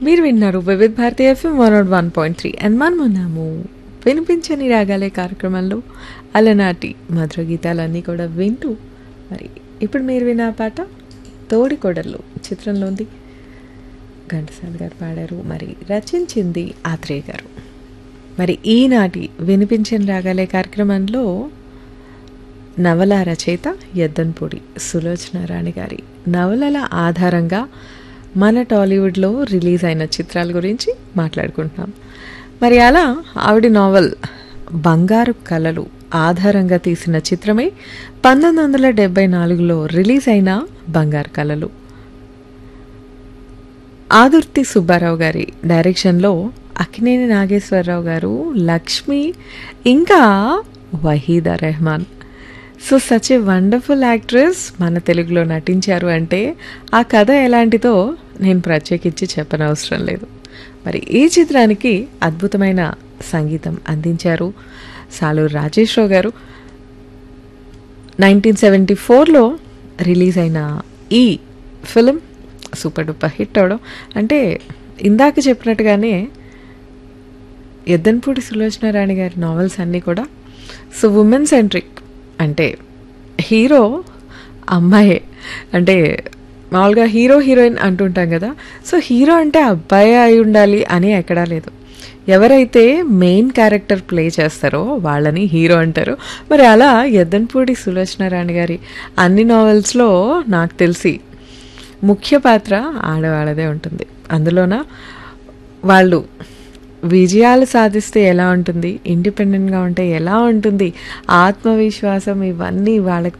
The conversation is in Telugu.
మీరు విన్నారు వివిధ్ భారతి ఎఫ్ఎం వన్ నాట్ వన్ పాయింట్ త్రీ అండ్ మనమున్నాము వినిపించని రాగాలే కార్యక్రమంలో అలనాటి మధుర గీతాలన్నీ కూడా వింటూ మరి ఇప్పుడు మీరు విన్న పాట తోడి కొడలు చిత్రంలోంది ఘంటసాల గారు పాడారు మరి రచించింది ఆత్రేయ గారు మరి ఈనాటి వినిపించని రాగాలే కార్యక్రమంలో నవల రచయిత ఎద్దన్పూడి సులోచన రాణి గారి నవలల ఆధారంగా మన టాలీవుడ్లో రిలీజ్ అయిన చిత్రాల గురించి మాట్లాడుకుంటున్నాం మరి అలా ఆవిడ నావల్ బంగారు కళలు ఆధారంగా తీసిన చిత్రమే పంతొమ్మిది వందల డెబ్బై నాలుగులో రిలీజ్ అయిన బంగారు కళలు ఆదుర్తి సుబ్బారావు గారి డైరెక్షన్లో అక్కినేని నాగేశ్వరరావు గారు లక్ష్మి ఇంకా Waheeda Rehman so such a wonderful actress మన తెలుగులో నటించారు అంటే ఆ కథ ఎలాంటిదో నేను ప్రత్యేకించి చెప్పనవసరం లేదు మరి ఈ చిత్రానికి అద్భుతమైన సంగీతం అందించారు సాలూరు రాజేశ్వరరావు గారు నైన్టీన్ సెవెంటీ ఫోర్లో రిలీజ్ అయిన ఈ ఫిలిం సూపర్ డూపర్ హిట్ అవడం అంటే ఇందాక చెప్పినట్టుగానే ఎద్దన్పూడి సులోచన రాణి గారి నావెల్స్ అన్నీ కూడా సో ఉమెన్ సెంట్రిక్ అంటే హీరో అమ్మాయే అంటే మామూలుగా హీరో హీరోయిన్ అంటుంటాం కదా సో హీరో అంటే అబ్బాయి అయి ఉండాలి అని ఎక్కడా లేదు ఎవరైతే మెయిన్ క్యారెక్టర్ ప్లే చేస్తారో వాళ్ళని హీరో అంటారు మరి అలా ఎద్దన్పూడి సులోచన రాణి గారి అన్ని నావెల్స్లో నాకు తెలిసి ముఖ్య పాత్ర ఆడవాళ్ళదే ఉంటుంది అందులోన వాళ్ళు విజయాలు సాధిస్తే ఎలా ఉంటుంది ఇండిపెండెంట్గా ఉంటే ఎలా ఉంటుంది ఆత్మవిశ్వాసం ఇవన్నీ వాళ్ళకి